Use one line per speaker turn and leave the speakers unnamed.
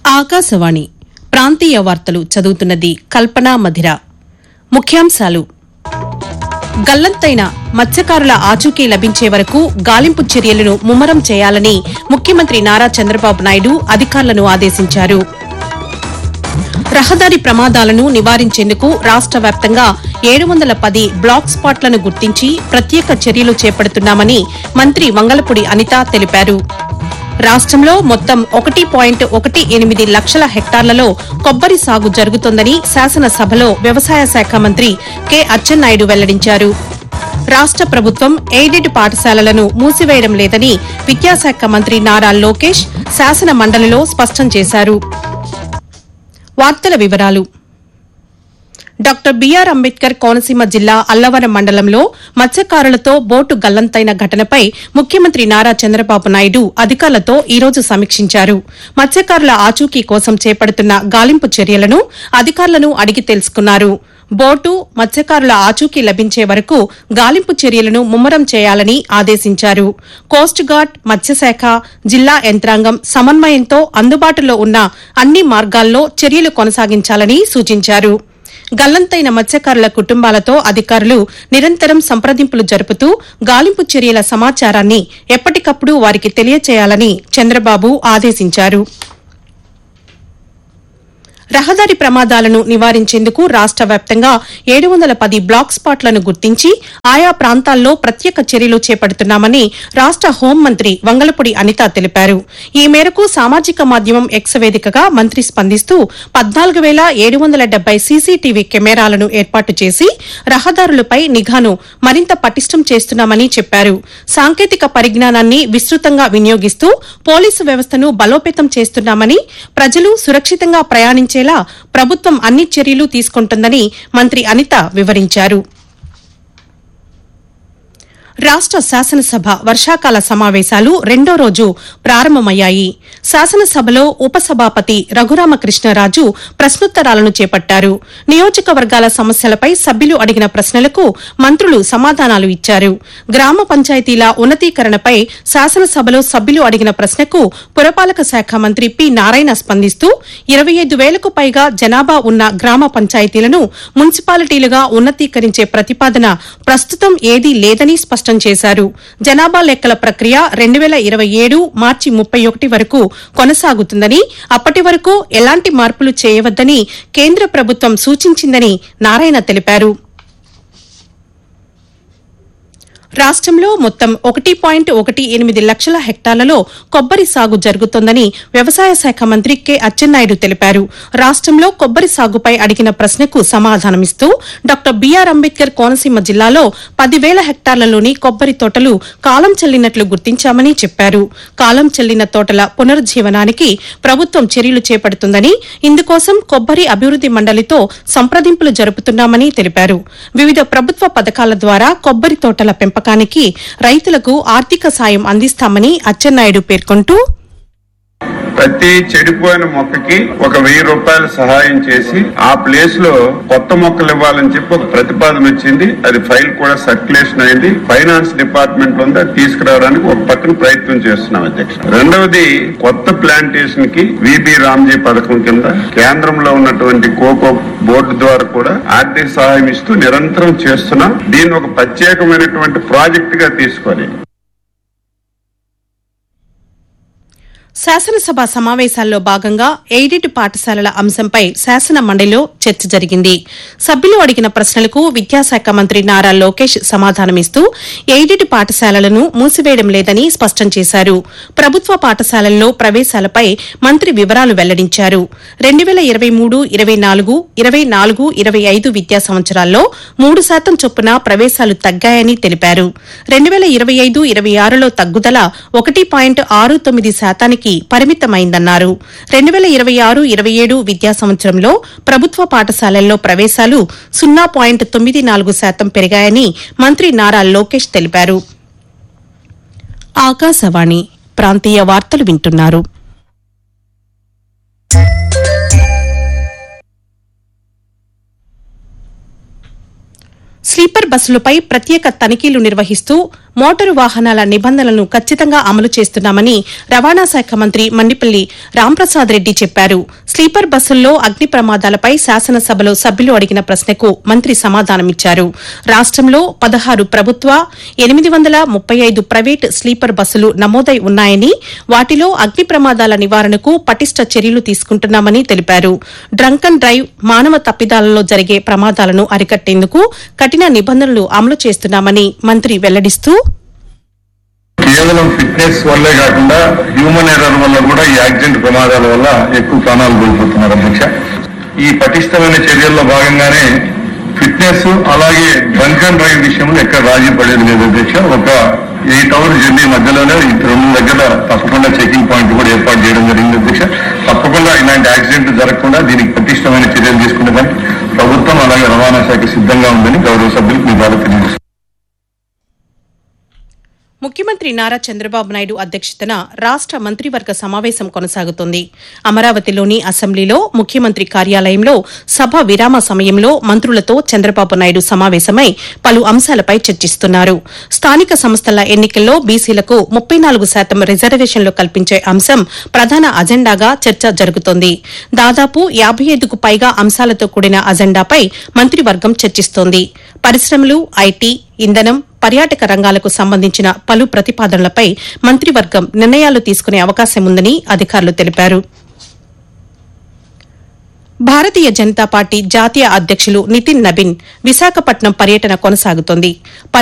ఆకాశవాణి ప్రాంతీయ వార్తలు చదువుతున్నది కల్పనా మధిర ముఖ్యాంశాలు గల్లంతైన మత్స్యకారుల ఆచూకీ లభించే వరకు గాలింపు చర్యలను ముమ్మరం చేయాలని ముఖ్యమంత్రి నారా చంద్రబాబు నాయుడు అధికారులను ఆదేశించారు రహదారి ప్రమాదాలను నివారించేందుకు రాష్ట వ్యాప్తంగా ఏడు వందల పది బ్లాక్ స్పాట్లను గుర్తించి ప్రత్యేక చర్యలు చేపడుతున్నామని మంత్రి వంగలపూడి అనిత తెలిపారు రాష్టంలో మొత్తం ఒకటి పాయింట్ ఒకటి ఎనిమిది లక్షల హెక్టార్లలో కొబ్బరి సాగు జరుగుతోందని శాసనసభలో వ్యవసాయ శాఖ మంత్రి కె అచ్చెన్నాయుడు వెల్లడించారు రాష్ట ప్రభుత్వం ఎయిడెడ్ పాఠశాలలను మూసివేయడం లేదని విద్యాశాఖ మంత్రి నారా లోకేష్ శాసన మండలిలో స్పష్టం చేశారు వార్తల వివరాలు డాక్టర్ బీఆర్ అంబేద్కర్ కోనసీమ జిల్లా అల్లవరం మండలంలో మత్స్యకారులతో బోటు గల్లంతైన ఘటనపై ముఖ్యమంత్రి నారా చంద్రబాబు నాయుడు అధికారులతో ఈ రోజు సమీక్షించారు మత్స్యకారుల ఆచూకీ కోసం చేపడుతున్న గాలింపు చర్యలను అధికారులను అడిగి తెలుసుకున్నారు బోటు మత్స్యకారుల ఆచూకీ లభించే వరకు గాలింపు చర్యలను ముమ్మరం చేయాలని ఆదేశించారు కోస్ట్ గార్డ్ మత్స్యశాఖ జిల్లా యంత్రాంగం సమన్వయంతో అందుబాటులో ఉన్న అన్ని మార్గాల్లో చర్యలు కొనసాగించాలని సూచించారు గల్లంతైన మత్స్యకారుల కుటుంబాలతో అధికారులు నిరంతరం సంప్రదింపులు జరుపుతూ గాలింపు చర్యల సమాచారాన్ని ఎప్పటికప్పుడు వారికి తెలియచేయాలని చంద్రబాబు ఆదేశించారు రహదారి ప్రమాదాలను నివారించేందుకు రాష్ట వ్యాప్తంగా ఏడు వందల పది బ్లాక్ స్పాట్లను గుర్తించి ఆయా ప్రాంతాల్లో ప్రత్యేక చర్యలు చేపడుతున్నామని రాష్ట హోంమంత్రి వంగలపూడి అనిత తెలిపారు ఈ మేరకు సామాజిక మాధ్యమం ఎక్స్ వేదికగా మంత్రి స్పందిస్తూ పద్నాలుగు వేల ఏడు వందల డెబ్బై సీసీటీవీ కెమెరాలను ఏర్పాటు చేసి రహదారులపై నిఘాను మరింత పటిష్టం చేస్తున్నామని చెప్పారు సాంకేతిక పరిజ్ఞానాన్ని విస్తృతంగా వినియోగిస్తూ పోలీసు వ్యవస్థను బలోపేతం చేస్తున్నామని ప్రజలు సురక్షితంగా ప్రయాణించేలా ప్రభుత్వం అన్ని చర్యలు తీసుకుంటుందని మంత్రి అనిత వివరించారు రాష్ట శాసనసభ వర్షాకాల సమావేశాలు రెండో రోజు ప్రారంభమయ్యాయి శాసనసభలో ఉపసభాపతి రఘురామకృష్ణరాజు ప్రశ్నోత్తరాలను చేపట్టారు నియోజకవర్గాల సమస్యలపై సభ్యులు అడిగిన ప్రశ్నలకు మంత్రులు సమాధానాలు ఇచ్చారు గ్రామ పంచాయతీల ఉన్నతీకరణపై శాసనసభలో సభ్యులు అడిగిన ప్రశ్నకు పురపాలక శాఖ మంత్రి పి నారాయణ స్పందిస్తూ ఇరవై ఐదు వేలకు పైగా జనాభా ఉన్న గ్రామ పంచాయతీలను మున్సిపాలిటీలుగా ఉన్నతీకరించే ప్రతిపాదన ప్రస్తుతం ఏదీ లేదని స్పష్టం చేశారు జనాభా లెక్కల ప్రక్రియ రెండు వేల ఇరవై ఏడు మార్చి ముప్పై ఒకటి వరకు కొనసాగుతుందని అప్పటి వరకు ఎలాంటి మార్పులు చేయవద్దని కేంద్ర ప్రభుత్వం సూచించిందని నారాయణ తెలిపారు రాష్టంలో మొత్తం ఒకటి పాయింట్ ఒకటి ఎనిమిది లక్షల హెక్టార్లలో కొబ్బరి సాగు జరుగుతోందని వ్యవసాయ శాఖ మంత్రి కె అచ్చెన్నాయుడు తెలిపారు రాష్టంలో కొబ్బరి సాగుపై అడిగిన ప్రశ్నకు సమాధానమిస్తూ డాక్టర్ బీఆర్ అంబేద్కర్ కోనసీమ జిల్లాలో పదివేల హెక్టార్లలోని కొబ్బరి తోటలు కాలం చెల్లినట్లు గుర్తించామని చెప్పారు కాలం చెల్లిన తోటల పునరుజ్జీవనానికి ప్రభుత్వం చర్యలు చేపడుతుందని ఇందుకోసం కొబ్బరి అభివృద్ది మండలితో సంప్రదింపులు జరుపుతున్నామని తెలిపారు వివిధ ప్రభుత్వ పథకాల ద్వారా కొబ్బరి తోటల పెంపకానికి రైతులకు ఆర్థిక సాయం అందిస్తామని అచ్చెన్నాయుడు పేర్కొంటూ
ప్రతి చెడిపోయిన మొక్కకి ఒక వెయ్యి రూపాయలు సహాయం చేసి ఆ ప్లేస్ లో కొత్త మొక్కలు ఇవ్వాలని చెప్పి ఒక ప్రతిపాదన వచ్చింది అది ఫైల్ కూడా సర్క్యులేషన్ అయింది ఫైనాన్స్ డిపార్ట్మెంట్ లో ఉంది అది తీసుకురావడానికి ఒక పక్కన ప్రయత్నం చేస్తున్నాం అధ్యక్ష రెండవది కొత్త ప్లాంటేషన్ కి విబి రామ్జీ పథకం కింద కేంద్రంలో ఉన్నటువంటి కోకో బోర్డు ద్వారా కూడా ఆర్థిక సహాయం ఇస్తూ నిరంతరం చేస్తున్నాం దీన్ని ఒక ప్రత్యేకమైనటువంటి ప్రాజెక్ట్ గా తీసుకోవాలి
శాసనసభ సమావేశాల్లో భాగంగా ఎయిడెడ్ పాఠశాలల అంశంపై శాసన మండలిలో చర్చ జరిగింది సభ్యులు అడిగిన ప్రశ్నలకు విద్యాశాఖ మంత్రి నారా లోకేష్ సమాధానమిస్తూ ఎయిడెడ్ పాఠశాలలను మూసివేయడం లేదని స్పష్టం చేశారు ప్రభుత్వ పాఠశాలల్లో ప్రవేశాలపై మంత్రి వివరాలు వెల్లడించారు రెండు వేల ఇరవై మూడు ఇరవై నాలుగు ఇరవై నాలుగు ఇరవై ఐదు విద్యా సంవత్సరాల్లో మూడు శాతం చొప్పున ప్రవేశాలు తగ్గాయని తెలిపారు రెండు వేల ఇరవై ఐదు ఇరవై ఆరులో తగ్గుదల ఒకటి పాయింట్ ఆరు తొమ్మిది శాతానికి పరిమితమైందన్నారు రెండు వేల ఇరవై ఆరు ఇరవై ఏడు విద్యా సంవత్సరంలో ప్రభుత్వ పాఠశాలల్లో ప్రవేశాలు సున్నా పాయింట్ తొమ్మిది నాలుగు శాతం పెరిగాయని మంత్రి నారా లోకేష్ తెలిపారు ఆకాశవాణి ప్రాంతీయ వార్తలు వింటున్నారు స్లీపర్ బస్సులపై ప్రత్యేక తనిఖీలు నిర్వహిస్తూ మోటారు వాహనాల నిబంధనలను ఖచ్చితంగా అమలు చేస్తున్నామని రవాణా శాఖ మంత్రి మండిపల్లి రాంప్రసాద్ రెడ్డి చెప్పారు స్లీపర్ బస్సుల్లో అగ్ని ప్రమాదాలపై శాసనసభలో సభ్యులు అడిగిన ప్రశ్నకు మంత్రి సమాధానమిచ్చారు రాష్టంలో పదహారు ప్రభుత్వ ఎనిమిది వందల ముప్పై ఐదు ప్రైవేట్ స్లీపర్ బస్సులు నమోదై ఉన్నాయని వాటిలో అగ్ని ప్రమాదాల నివారణకు పటిష్ట చర్యలు తీసుకుంటున్నామని తెలిపారు డ్రంక్ అండ్ డ్రైవ్ మానవ తప్పిదాలలో జరిగే ప్రమాదాలను అరికట్టేందుకు కఠిన నిబంధనలు అమలు చేస్తున్నామని మంత్రి వెల్లడిస్తూ
కేవలం ఫిట్నెస్ వల్లే కాకుండా హ్యూమన్ ఎర్రర్ వల్ల కూడా ఈ యాక్సిడెంట్ ప్రమాదాల వల్ల ఎక్కువ ప్రాణాలు కోల్పోతున్నారు అధ్యక్ష ఈ పటిష్టమైన చర్యల్లో భాగంగానే ఫిట్నెస్ అలాగే డ్రంక్ అండ్ డ్రైవ్ విషయంలో ఎక్కడ రాజీ పడేది లేదు అధ్యక్ష ఒక ఎయిట్ అవర్ జర్నీ మధ్యలోనే ఈ రెండు దగ్గర తప్పకుండా చెకింగ్ పాయింట్ కూడా ఏర్పాటు చేయడం జరిగింది అధ్యక్ష తప్పకుండా ఇలాంటి యాక్సిడెంట్ జరగకుండా దీనికి పటిష్టమైన చర్యలు తీసుకునే దానికి ప్రభుత్వం అలాగే రవాణా శాఖ సిద్ధంగా ఉందని గౌరవ సభ్యులకు మీ ద్వారా తెలియజేస్తున్నారు
ముఖ్యమంత్రి నారా చంద్రబాబు నాయుడు అధ్యక్షతన రాష్ట మంత్రివర్గ సమావేశం కొనసాగుతోంది అమరావతిలోని అసెంబ్లీలో ముఖ్యమంత్రి కార్యాలయంలో సభ విరామ సమయంలో మంత్రులతో చంద్రబాబు నాయుడు సమావేశమై పలు అంశాలపై చర్చిస్తున్నారు స్థానిక సంస్థల ఎన్నికల్లో బీసీలకు ముప్పై నాలుగు శాతం రిజర్వేషన్లు కల్పించే అంశం ప్రధాన అజెండాగా చర్చ జరుగుతోంది దాదాపు యాబై ఐదుకు పైగా అంశాలతో కూడిన అజెండాపై మంత్రివర్గం చర్చిస్తోంది పరిశ్రమలు ఐటీ ఇంధనం పర్యాటక రంగాలకు సంబంధించిన పలు ప్రతిపాదనలపై మంత్రివర్గం నిర్ణయాలు తీసుకునే అవకాశం ఉందని అధికారులు తెలిపారు భారతీయ జనతా పార్టీ జాతీయ అధ్యక్షులు నితిన్ నబిన్ విశాఖపట్నం పర్యటన కొనసాగుతోంది